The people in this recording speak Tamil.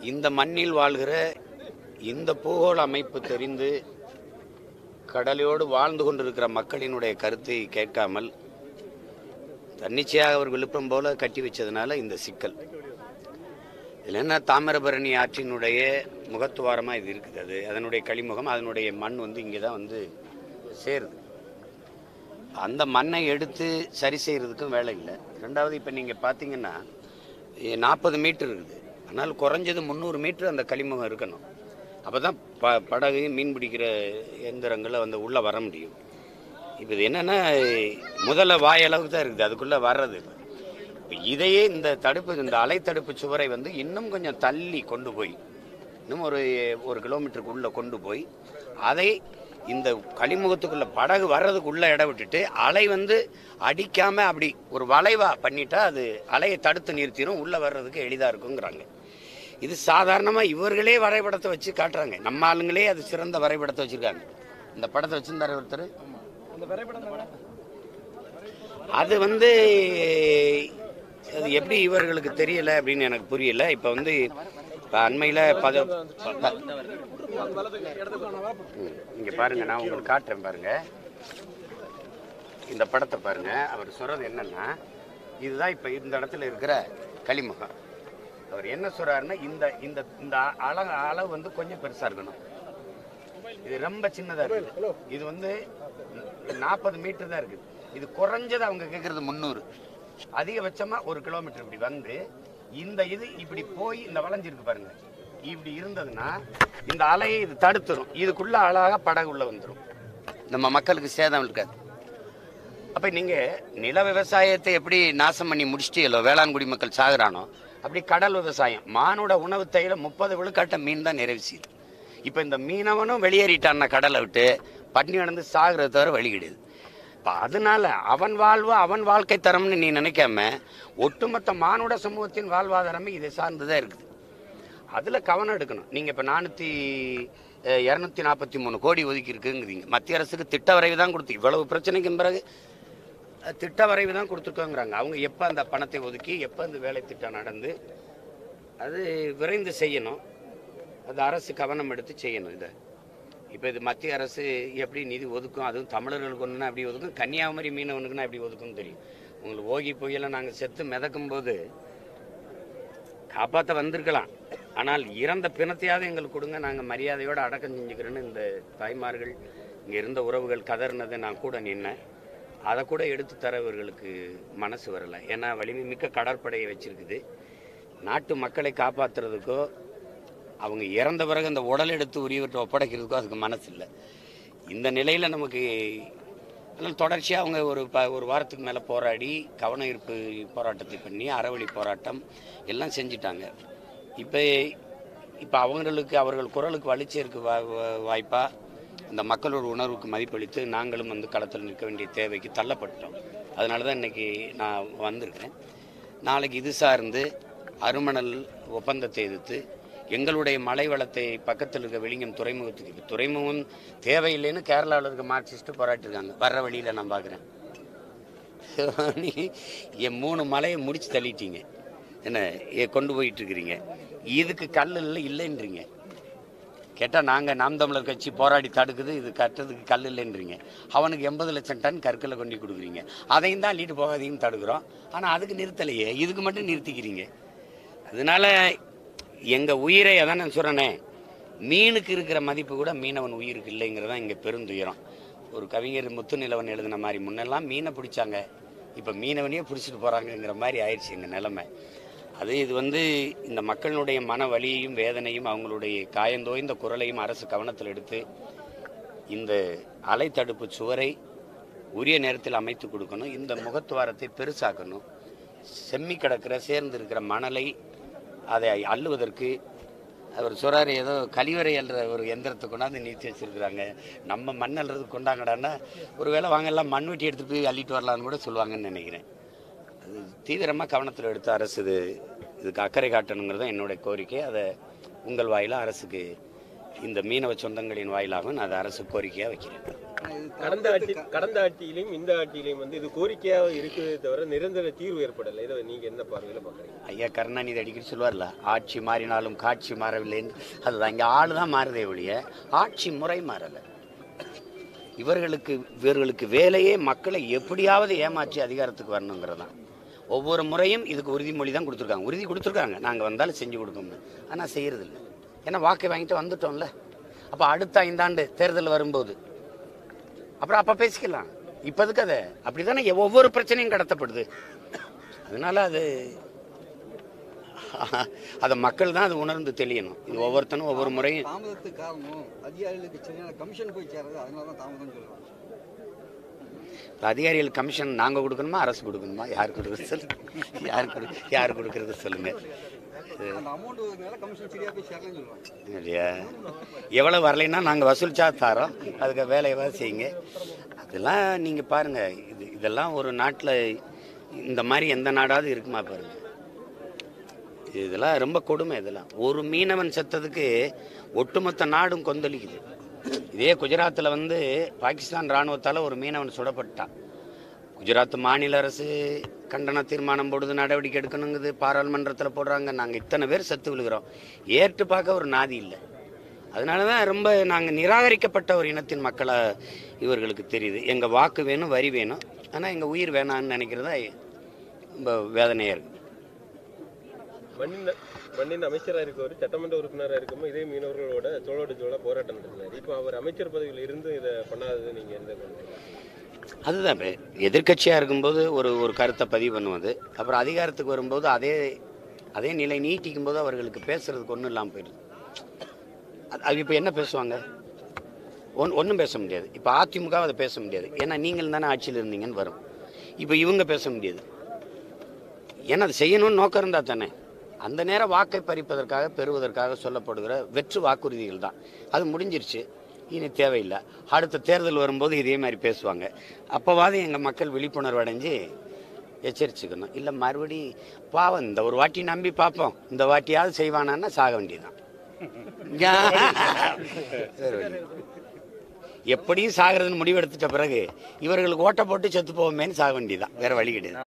இந்த மண்ணில் வாழ்கிற இந்த பூகோள அமைப்பு தெரிந்து கடலோடு வாழ்ந்து கொண்டிருக்கிற மக்களினுடைய கருத்தை கேட்காமல் தன்னிச்சையாக அவர் விழுப்பம் போல கட்டி வச்சதுனால இந்த சிக்கல் இதில் என்ன தாமிரபரணி ஆற்றினுடைய முகத்துவாரமாக இது இருக்குது அது அதனுடைய கழிமுகம் அதனுடைய மண் வந்து இங்கே தான் வந்து சேருது அந்த மண்ணை எடுத்து சரி செய்கிறதுக்கும் வேலை இல்லை ரெண்டாவது இப்போ நீங்கள் பார்த்தீங்கன்னா நாற்பது மீட்டர் இருக்குது ஆனால் குறைஞ்சது முந்நூறு மீட்டர் அந்த கழிமுகம் இருக்கணும் அப்போ தான் ப படகு மீன் பிடிக்கிற எந்திரங்களை வந்து உள்ளே வர முடியும் இப்போ இது என்னென்னா முதல்ல வாயளவுக்கு தான் இருக்குது அதுக்குள்ளே வர்றது இல்லை இப்போ இதையே இந்த தடுப்பு இந்த அலை தடுப்பு சுவரை வந்து இன்னும் கொஞ்சம் தள்ளி கொண்டு போய் இன்னும் ஒரு ஒரு கிலோமீட்டருக்கு உள்ளே கொண்டு போய் அதை இந்த கழிமுகத்துக்குள்ள படகு வர்றதுக்குள்ள இடம் விட்டுட்டு அலை வந்து அடிக்காம அப்படி ஒரு வளைவா பண்ணிட்டா அது அலையை தடுத்து நிறுத்திடும் உள்ள வர்றதுக்கு எளிதா இருக்குங்கிறாங்க இது சாதாரணமா இவர்களே வரைபடத்தை வச்சு காட்டுறாங்க நம்ம ஆளுங்களே அது சிறந்த வரைபடத்தை வச்சிருக்காங்க இந்த படத்தை வச்சிருந்தாரு ஒருத்தர் அது வந்து அது எப்படி இவர்களுக்கு தெரியல அப்படின்னு எனக்கு புரியல இப்ப வந்து இப்ப அண்மையில பத ப- ப- ம், இங்க பாருங்க நான் உங்களுக்கு காட்டுறேன் பாருங்க இந்த படத்தை பாருங்க அவர் சொல்றது என்னன்னா இதுதான் இப்ப இந்த இடத்துல இருக்கிற களிமுகம் அவர் என்ன சொல்றாருன்னா இந்த இந்த இந்த அளவு அளவு வந்து கொஞ்சம் பெருசா இருக்கணும் இது ரொம்ப சின்னதா இருக்கு இது வந்து நாற்பது மீட்டர் தான் இருக்குது இது குறைஞ்சது அவங்க கேட்கறது முந்நூறு அதிகபட்சமா ஒரு கிலோமீட்டர் இப்படி வந்து இந்த இது இப்படி போய் இந்த வளைஞ்சிருக்கு பாருங்க இப்படி இருந்ததுன்னா இந்த அலையை இது தடுத்துரும் இதுக்குள்ள அழகா படகு உள்ள வந்துடும் நம்ம மக்களுக்கு சேதம் இருக்காது அப்ப நீங்க நில விவசாயத்தை எப்படி நாசம் பண்ணி முடிச்சிட்டீங்களோ வேளாண் குடிமக்கள் சாகுறானோ அப்படி கடல் விவசாயம் மானுட உணவு தயிர முப்பது விழுக்காட்ட மீன் தான் நிறைவு செய்யுது இப்ப இந்த மீனவனும் வெளியேறிட்டான்னா கடலை விட்டு பட்னி நடந்து சாகுறது தவிர வழி கிடையாது இப்ப அதனால அவன் வாழ்வு அவன் வாழ்க்கை தரம்னு நீ நினைக்காம ஒட்டுமொத்த மானுட சமூகத்தின் வாழ்வாதாரமே இதை சார்ந்துதான் இருக்குது அதுல கவனம் எடுக்கணும் நீங்க இப்ப நானூத்தி இரநூத்தி நாற்பத்தி மூணு கோடி ஒதுக்கி இருக்குங்கிறீங்க மத்திய அரசுக்கு திட்ட வரைவு தான் கொடுத்து இவ்வளவு பிரச்சனைக்கு பிறகு அஹ், திட்ட வரைவு தான் கொடுத்துருக்கோங்கிறாங்க அவங்க எப்ப அந்த பணத்தை ஒதுக்கி எப்ப அந்த வேலை திட்டம் நடந்து அது விரைந்து செய்யணும் அது அரசு கவனம் எடுத்து செய்யணும் இதை இப்போ இது மத்திய அரசு எப்படி நிதி ஒதுக்கும் அதுவும் தமிழர்களுக்கு ஒன்றுனா அப்படி ஒதுக்கும் கன்னியாகுமரி மீனவனுக்குன்னா எப்படி ஒதுக்கும்னு தெரியும் உங்களுக்கு ஓகி புயலை நாங்கள் செத்து மிதக்கும் போது காப்பாற்ற வந்திருக்கலாம் ஆனால் இறந்த பிணத்தையாவது எங்களுக்கு கொடுங்க நாங்கள் மரியாதையோடு அடக்கம் செஞ்சுக்கிறோன்னு இந்த தாய்மார்கள் இங்கே இருந்த உறவுகள் கதறினதை நான் கூட நின்னேன் அதை கூட எடுத்து தர இவர்களுக்கு மனசு வரல ஏன்னா வலிமை மிக்க கடற்படையை வச்சிருக்குது நாட்டு மக்களை காப்பாற்றுறதுக்கோ அவங்க இறந்த பிறகு அந்த உடல் எடுத்து உரியவற்றை ஒப்படைக்கிறதுக்கோ அதுக்கு மனசு இல்லை இந்த நிலையில் நமக்கு அதனால் தொடர்ச்சியாக அவங்க ஒரு ப ஒரு வாரத்துக்கு மேலே போராடி கவன ஈர்ப்பு போராட்டத்தை பண்ணி அறவழி போராட்டம் எல்லாம் செஞ்சிட்டாங்க இப்போ இப்போ அவங்களுக்கு அவர்கள் குரலுக்கு வலிச்சேர்க்கு வா வா- வாய்ப்பா இந்த மக்களோட உணர்வுக்கு மதிப்பளித்து நாங்களும் வந்து களத்தில் நிற்க வேண்டிய தேவைக்கு தள்ளப்பட்டோம் அதனால தான் இன்னைக்கு நான் வந்திருக்கேன் நாளைக்கு இது சார்ந்து அருமணல் ஒப்பந்தத்தை எதிர்த்து எங்களுடைய மலை வளத்தை பக்கத்தில் இருக்க வெளிங்கம் துறைமுகத்துக்கு இப்ப துறைமுகம் தேவையில்லைன்னு கேரளாவில் இருக்க மார்க்சிஸ்ட் போராட்டிருக்காங்க வர்ற வழியில் நான் பார்க்குறேன் நீ என் மூணு மலையை முடிச்சு தள்ளிட்டீங்க என்ன ஏ, கொண்டு போயிட்டு இருக்கிறீங்க இதுக்கு கல் இல்லை இல்லைன்றீங்க கேட்டால் நாங்கள் நாம் தமிழர் கட்சி போராடி தடுக்குது இது கட்டுறதுக்கு கல் இல்லைன்றீங்க அவனுக்கு எண்பது லட்சம் டன் கற்களை கொண்டு கொடுக்குறீங்க அதையும் தான் அள்ளிட்டு போகாதீங்கன்னு தடுக்கிறோம் ஆனால் அதுக்கு நிறுத்தலையே இதுக்கு மட்டும் நிறுத்திக்கிறீங்க அதனால எங்கள் உயிரை அதான் நான் சொல்கிறேனே மீனுக்கு இருக்கிற மதிப்பு கூட மீனவன் உயிருக்கு இல்லைங்கிறதான் இங்கே பெருந்துயரம் ஒரு கவிஞர் முத்துநிலவன் எழுதின மாதிரி முன்னெல்லாம் மீனை பிடிச்சாங்க இப்போ மீனவனையே பிடிச்சிட்டு போகிறாங்கங்கிற மாதிரி ஆயிடுச்சு எங்கள் நிலைமை அது இது வந்து இந்த மக்களுடைய மன வலியையும் வேதனையும் அவங்களுடைய காயந்தோய்ந்த குரலையும் அரசு கவனத்தில் எடுத்து இந்த அலை தடுப்பு சுவரை உரிய நேரத்தில் அமைத்து கொடுக்கணும் இந்த முகத்துவாரத்தை பெருசாக்கணும் செம்மி கிடக்கிற சேர்ந்து இருக்கிற மணலை அதை அள்ளுவதற்கு அவர் சொல்றாரு ஏதோ கழிவறை அல்ற ஒரு எந்திரத்தை கொண்டாந்து நிறுத்தி வச்சிருக்கிறாங்க நம்ம மண் அல்றது கொண்டாங்கடான்னா ஒருவேளை வாங்க எல்லாம் மண்வெட்டி எடுத்துட்டு போய் அள்ளிட்டு வரலான்னு கூட சொல்லுவாங்கன்னு நினைக்கிறேன் அது தீவிரமாக கவனத்தில் எடுத்து அரசு இது இதுக்கு அக்கறை காட்டணுங்கிறது தான் என்னுடைய கோரிக்கை அதை உங்கள் வாயிலாக அரசுக்கு இந்த மீனவ சொந்தங்களின் வாயிலாகவும் நான் அதை அரசு கோரிக்கையாக வைக்கிறேன் கடந்த ஆட்சி கடந்த ஆட்சியிலையும் இந்த ஆட்சியிலையும் வந்து இது கோரிக்கையாக இருக்குதே தவிர நிரந்தர தீர்வு ஏற்படலை இதை நீங்க என்ன பார்வையில பாக்குறீங்க ஐயா கருணாநிதி அடிக்கடி சொல்லுவார்ல ஆட்சி மாறினாலும் காட்சி மாறவில்லைன்னு அதுதான் இங்கே ஆள் தான் மாறுதே ஒழிய ஆட்சி முறை மாறலை இவர்களுக்கு இவர்களுக்கு வேலையே மக்களை எப்படியாவது ஏமாற்றி அதிகாரத்துக்கு வரணுங்கிறது தான் ஒவ்வொரு முறையும் இதுக்கு உறுதிமொழி தான் கொடுத்துருக்காங்க உறுதி கொடுத்துருக்காங்க நாங்கள் வந்தாலும் செஞ்சு கொடுக்கோம்னு ஆனால் செய்யறதில்ல ஏன்னா வாக்கை வாங்கிட்டு வந்துட்டோம்ல அப்போ அடுத்த ஐந்தாண்டு தேர்தல் வரும்போது அப்புறம் அப்போ பேசிக்கலாம் இப்போதுக்கு அதை அப்படி தானே ஒவ்வொரு பிரச்சனையும் கடத்தப்படுது அதனால அது அதை மக்கள் தான் அது உணர்ந்து தெளியணும் இது ஒவ்வொருத்தனும் ஒவ்வொரு முறையும் தாமதத்துக்கு காரணம் அதிகாரிகளுக்கு சரியான கமிஷன் போய் சேரது அதனால தான் தாமதம் சொல்லுவாங்க அதிகாரிகள் கமிஷன் நாங்க கொடுக்கணுமா அரசு கொடுக்கணுமா யார் கொடுக்குறது சொல்லுங்க யார் கொடு யார் கொடுக்கறது சொல்லுங்க அந்த அமௌண்ட் மேல கமிஷன் சரியா போய் சேரலன்னு சொல்லுவாங்க இல்லையா எவ்வளவு வரலைன்னா நாங்க வசூலிச்சா தரோம் அதுக்கு வேலையை செய்யுங்க அதெல்லாம் நீங்க பாருங்க இது இதெல்லாம் ஒரு நாட்டுல இந்த மாதிரி எந்த நாடாவது இருக்குமா பாருங்க இதெல்லாம் ரொம்ப கொடுமை இதெல்லாம் ஒரு மீனவன் செத்ததுக்கு ஒட்டுமொத்த நாடும் கொந்தளிக்குது இதே குஜராத்தில் வந்து பாகிஸ்தான் இராணுவத்தால் ஒரு மீனவன் சுடப்பட்டான் குஜராத் மாநில அரசு கண்டன தீர்மானம் போடுது நடவடிக்கை எடுக்கணுங்குது பாராளுமன்றத்தில் போடுறாங்க நாங்கள் இத்தனை பேர் செத்து விழுகிறோம் ஏற்று பார்க்க ஒரு நாதி இல்லை அதனால தான் ரொம்ப நாங்கள் நிராகரிக்கப்பட்ட ஒரு இனத்தின் மக்களாக இவர்களுக்கு தெரியுது எங்கள் வாக்கு வேணும் வரி வேணும் ஆனால் எங்கள் உயிர் வேணான்னு நினைக்கிறதா ரொம்ப வேதனையாக இருக்குது மண்ணின் மண்ணின் அமைச்சராக இருக்கவர் சட்டமன்ற உறுப்பினராக இருக்கும்போது இதே மீனவர்களோட சோழோடு சோழ போராட்டம் நடத்தினார் இப்போ அவர் அமைச்சர் பதவியில் இருந்து இதை பண்ணாதது நீங்க எந்த கருத்து? அதுதான் இப்போ எதிர்க்கட்சியாக இருக்கும்போது ஒரு ஒரு கருத்தை பதிவு பண்ணுவது அப்புறம் அதிகாரத்துக்கு வரும்போது அதே அதே நிலை நீட்டிக்கும் போது அவர்களுக்கு பேசுறதுக்கு ஒன்றும் இல்லாமல் போயிடுது அது- அது இப்போ என்ன பேசுவாங்க ஒன் ஒன்றும் பேச முடியாது இப்போ அதிமுக அதை பேச முடியாது ஏன்னா நீங்கள் தானே ஆட்சியில் இருந்தீங்கன்னு வரும் இப்போ இவங்க பேச முடியாது ஏன்னா அது செய்யணும்னு நோக்கம் இருந்தால் தானே அந்த நேரம் வாக்கை பறிப்பதற்காக பெறுவதற்காக சொல்லப்படுகிற வெற்று வாக்குறுதிகள் தான் அது முடிஞ்சிருச்சு இனி தேவையில்லை அடுத்த தேர்தல் வரும்போது இதே மாதிரி பேசுவாங்க அப்போவாது எங்கள் மக்கள் விழிப்புணர்வு அடைஞ்சு எச்சரிச்சுக்கணும் இல்லை மறுபடி பாவம் இந்த ஒரு வாட்டி நம்பி பார்ப்போம் இந்த வாட்டியாவது செய்வானான்னா சாக வேண்டியதுதான் வேற வழி. எப்படியும் சாகிறதுன்னு முடிவெடுத்துட்ட பிறகு இவர்களுக்கு ஓட்டை போட்டு செத்து போவோமேன்னு சாக வேண்டியதுதான் வேற வழி கிடையாது